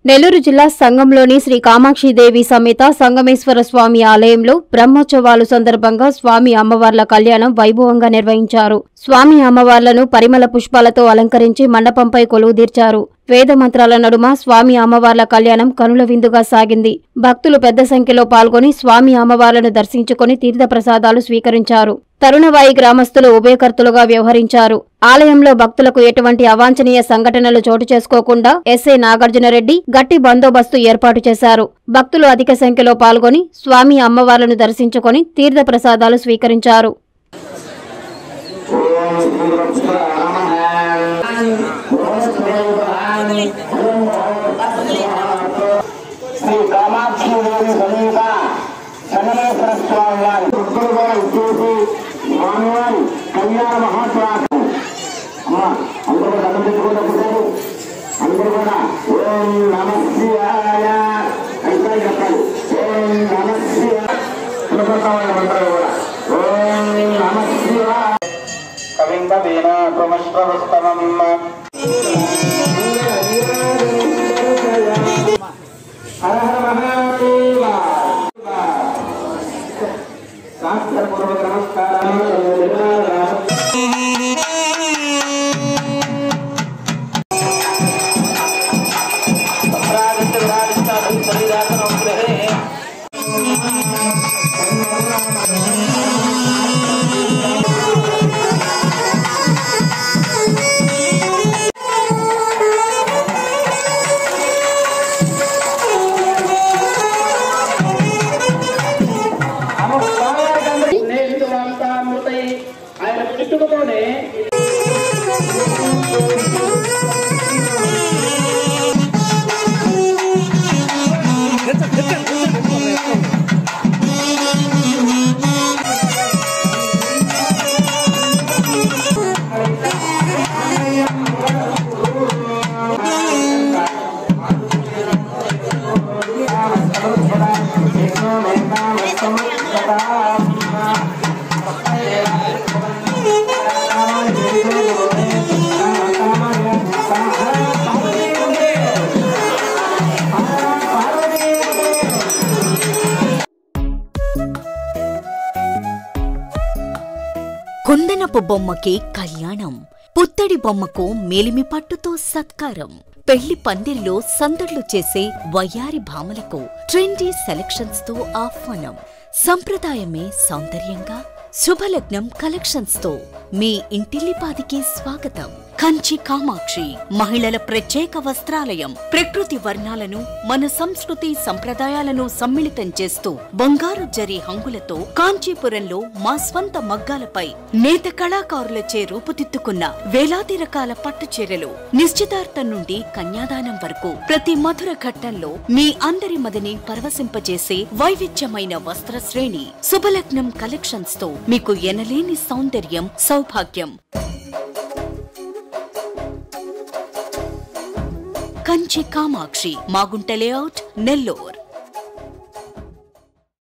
నెల్లూరు జిల్లా సంఘంలోని శ్రీ కామాక్షిదేవి సమేత సంగమేశ్వర స్వామి ఆలయంలో బ్రహ్మోత్సవాలు సందర్భంగా స్వామి అమ్మవార్ల కళ్యాణం వైభవంగా నిర్వహించారు స్వామి అమ్మవార్లను పరిమళ పుష్పాలతో అలంకరించి మండపంపై కొలువుదీర్చారు వేద మంత్రాల నడుమ స్వామి అమ్మవార్ల కళ్యాణం కనుల విందుగా సాగింది భక్తులు పెద్ద సంఖ్యలో పాల్గొని స్వామి అమ్మవార్లను దర్శించుకుని తీర్థప్రసాదాలు స్వీకరించారు తరుణవాయి గ్రామస్తులు ఉభయకర్తలుగా వ్యవహరించారు ఆలయంలో భక్తులకు ఎటువంటి అవాంఛనీయ సంఘటనలు చోటు చేసుకోకుండా ఎస్ఐ నాగార్జునరెడ్డి గట్టి బందోబస్తు ఏర్పాటు చేశారు భక్తులు అధిక సంఖ్యలో పాల్గొని స్వామి అమ్మవార్లను దర్శించుకొని తీర్థప్రసాదాలు స్వీకరించారు శ్రీ కామాక్షి దేవి సమేత సంగమేశ్వర స్వామి వారి భక్తులు కూడా ఇచ్చేసి స్వామివారి కళ్యాణ మహోత్సవాలు అమ్మా అందరూ కూడా దండం పెట్టుకోలేకపోతారు అందరూ కూడా ఓం నమ శివాయ అయితే చెప్పాలి ఓం నమ శివాయ సులభమైన మంత్రాలు కూడా ఓం నమ శివాయ కవిం కవీన త్వమశ్వస్తమం హర హర మహాదేవ శాస్త్రపూర్వక నమస్కారాలు స్నేహితులంతామృతై ఆయన పుట్టుకతోనే కుందనపు బొమ్మకి కళ్యాణం పుత్తడి బొమ్మకు మేలిమి పట్టుతో సత్కారం పెళ్లి పందిరిలో సందడ్లు చేసే వయ్యారి భామలకు ట్రెండీ సెలక్షన్స్ తో ఆహ్వానం సంప్రదాయమే సౌందర్యంగా శుభలగ్నం కలెక్షన్స్ తో మీ ఇంటిల్లిపాదికి స్వాగతం కంచి కామాక్షి మహిళల ప్రత్యేక వస్త్రాలయం ప్రకృతి వర్ణాలను మన సంస్కృతి సంప్రదాయాలను సమ్మిళితం చేస్తూ బంగారు జరి హంగులతో కాంచీపురంలో మా స్వంత మగ్గాలపై నేత కళాకారులచే రూపుదిద్దుకున్న వేలాది రకాల పట్టు చీరలు నిశ్చితార్థం నుండి కన్యాదానం వరకు ప్రతి మధుర ఘట్టంలో మీ అందరి మదిని పరవశింపజేసే వైవిధ్యమైన వస్త్ర శ్రేణి శుభలగ్నం కలెక్షన్స్ తో మీకు ఎనలేని సౌందర్యం సౌభాగ్యం కంచి కామాక్షి మాగుంట లేఅవుట్ నెల్లూర్